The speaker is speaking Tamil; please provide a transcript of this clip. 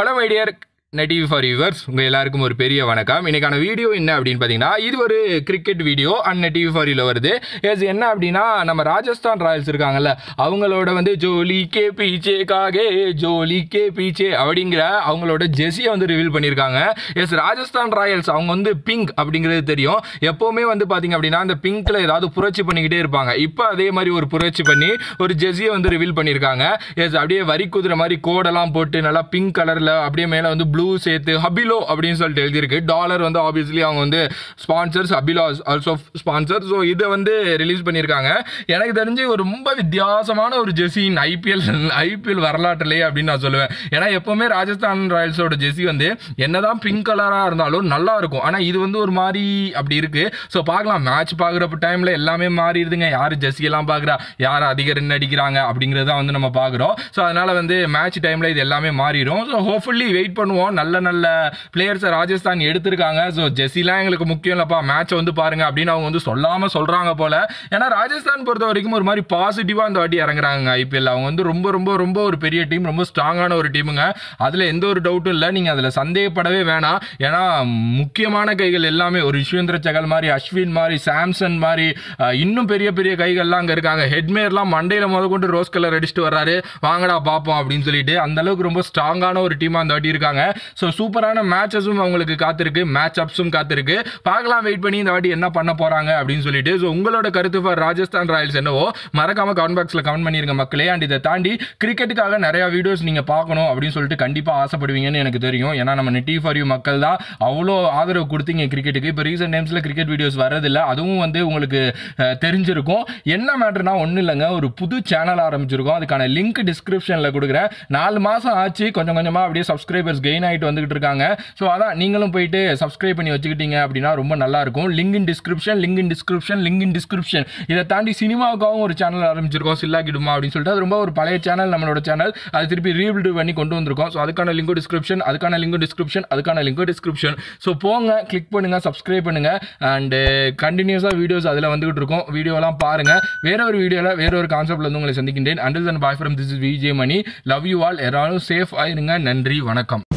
hello my dear net TV for yours உங்கள் எல்லாருக்கும் ஒரு பெரிய வணக்கம் இன்னைக்கான வீடியோ என்ன அப்படின்னு பார்த்தீங்கன்னா இது ஒரு cricket video and net TV for யூவில் வருது எஸ் என்ன அப்படின்னா நம்ம ராஜஸ்தான் ராயல்ஸ் இருக்காங்கல்ல அவங்களோட வந்து ஜோலி கே பீச்சே காகே ஜோலி கே பீச்சே அப்படிங்கிற அவங்களோட ஜெஸியை வந்து ரிவீல் பண்ணியிருக்காங்க எஸ் ராஜஸ்தான் ராயல்ஸ் அவங்க வந்து பிங்க் அப்படிங்கிறது தெரியும் எப்போவுமே வந்து பார்த்தீங்க அப்படின்னா அந்த பிங்க்கில் ஏதாவது புரட்சி பண்ணிக்கிட்டே இருப்பாங்க இப்போ அதே மாதிரி ஒரு புரட்சி பண்ணி ஒரு ஜெஸியை வந்து ரிவீல் பண்ணியிருக்காங்க எஸ் அப்படியே வரி குதிரை மாதிரி கோடெல்லாம் போட்டு நல்லா பிங்க் கலரில் அப்படியே மேலே வந்து ப்ளூ சேர்த்து ஹபிலோ அப்படின்னு சொல்லிட்டு எழுதியிருக்கு டாலர் வந்து ஆப்வியஸ்லி அவங்க வந்து ஸ்பான்சர்ஸ் ஹபிலோ ஆல்சோ ஸ்பான்சர் ஸோ இதை வந்து ரிலீஸ் பண்ணியிருக்காங்க எனக்கு தெரிஞ்சு ஒரு ரொம்ப வித்தியாசமான ஒரு ஜெர்சி ஐபிஎல் ஐபிஎல் வரலாற்றுலேயே அப்படின்னு நான் சொல்லுவேன் ஏன்னா எப்போவுமே ராஜஸ்தான் ராயல்ஸோட ஜெர்சி வந்து என்னதான் பிங்க் கலராக இருந்தாலும் நல்லா இருக்கும் ஆனால் இது வந்து ஒரு மாதிரி அப்படி இருக்கு ஸோ பார்க்கலாம் மேட்ச் பார்க்குறப்ப டைமில் எல்லாமே மாறிடுதுங்க யார் ஜெர்சி எல்லாம் பார்க்குறா யார் அதிக ரன் அடிக்கிறாங்க அப்படிங்கிறத வந்து நம்ம பார்க்குறோம் ஸோ அதனால் வந்து மேட்ச் டைமில் இது எல்லாமே மாறிடும் ஸோ ஹோப்ஃபுல்லி வெயிட் பண்ணுவோம் நல்ல நல்ல பிளேயர்ஸை ராஜஸ்தான் எடுத்திருக்காங்க ஸோ ஜெர்சிலாம் எங்களுக்கு முக்கியம் இல்லைப்பா மேட்சை வந்து பாருங்க அப்படின்னு அவங்க வந்து சொல்லாமல் சொல்கிறாங்க போல ஏன்னா ராஜஸ்தான் பொறுத்த வரைக்கும் ஒரு மாதிரி பாசிட்டிவாக அந்த வாட்டி இறங்குறாங்க ஐபிஎல் அவங்க வந்து ரொம்ப ரொம்ப ரொம்ப ஒரு பெரிய டீம் ரொம்ப ஸ்ட்ராங்கான ஒரு டீமுங்க அதில் எந்த ஒரு டவுட்டும் இல்லை நீங்கள் அதில் சந்தேகப்படவே வேணாம் ஏன்னா முக்கியமான கைகள் எல்லாமே ஒரு யுஷ்வேந்திர சகல் மாதிரி அஸ்வின் மாதிரி சாம்சன் மாதிரி அஹ், இன்னும் பெரிய பெரிய கைகள்லாம் அங்கே இருக்காங்க ஹெட்மேர்லாம் மண்டையில் முத கொண்டு ரோஸ் கலர் அடிச்சுட்டு வர்றாரு வாங்கடா பார்ப்போம் அப்படின்னு சொல்லிட்டு அந்த அளவுக்கு ரொம்ப ஸ்ட்ராங்கான ஒரு டீமாக அந்த வாட்டி இருக்காங்க ஸோ சூப்பரான மேட்சஸும் அவங்களுக்கு காத்திருக்கு மேட்ச் அப்ஸும் காத்திருக்கு பார்க்கலாம் வெயிட் பண்ணி இந்த வாட்டி என்ன பண்ண போறாங்க அப்படின்னு சொல்லிட்டு ஸோ உங்களோட கருத்து ஃபார் ராஜஸ்தான் ராயல்ஸ் என்னவோ மறக்காம கமெண்ட் பாக்ஸில் கமெண்ட் பண்ணிருங்க மக்களே அண்ட் இதை தாண்டி கிரிக்கெட்டுக்காக நிறைய வீடியோஸ் நீங்க பார்க்கணும் அப்படின்னு சொல்லிட்டு கண்டிப்பா ஆசைப்படுவீங்கன்னு எனக்கு தெரியும் ஏன்னா நம்ம நெட்டி ஃபார் யூ மக்கள் தான் அவ்வளோ ஆதரவு கொடுத்தீங்க கிரிக்கெட்டுக்கு இப்போ ரீசெண்ட் டைம்ஸில் கிரிக்கெட் வீடியோஸ் வரதில்ல அதுவும் வந்து உங்களுக்கு அஹ், தெரிஞ்சிருக்கும் என்ன மேட்டர்னா ஒன்றும் இல்லைங்க ஒரு புது சேனல் ஆரம்பிச்சிருக்கோம் அதுக்கான லிங்க் டிஸ்கிரிப்ஷனில் கொடுக்குறேன் நாலு மாதம் ஆச்சு கொஞ்சம் கொஞ்சமாக அப்படியே சப்ஸ்கிரைபர்ஸ் கெயின் ஆகிட்டு வந்துகிட்டு இருக்காங்க ஸோ அதான் நீங்களும் போயிட்டு சப்ஸ்கிரைப் பண்ணி வச்சுக்கிட்டீங்க அப்படின்னா ரொம்ப நல்லா இருக்கும் link in description link in description link in description இதை தாண்டி சினிமாவுக்காகவும் ஒரு சேனல் ஆரம்பிச்சிருக்கோம் சில்லாக்கிடுமா அப்படின்னு சொல்லிட்டு அது ரொம்ப ஒரு பழைய சேனல் நம்மளோட சேனல் அது திருப்பி ரீபில்டு பண்ணி கொண்டு வந்திருக்கோம் ஸோ அதுக்கான லிங்கும் டிஸ்கிரிப்ஷன் அதுக்கான லிங்கும் டிஸ்கிரிப்ஷன் அதுக்கான லிங்கும் டிஸ்கிரிப்ஷன் ஸோ போங்க கிளிக் பண்ணுங்க சப்ஸ்கிரைப் பண்ணுங்க அண்ட் கண்டினியூஸாக வீடியோஸ் அதில் வந்துகிட்டு இருக்கும் வீடியோலாம் பாருங்க வேற ஒரு வீடியோவில் வேற ஒரு கான்செப்ட்ல வந்து உங்களை சந்திக்கின்றேன் until then bye from this is VJ Mani love you all எல்லாரும் சேஃப் ஆயிருங்க நன்றி வணக்கம்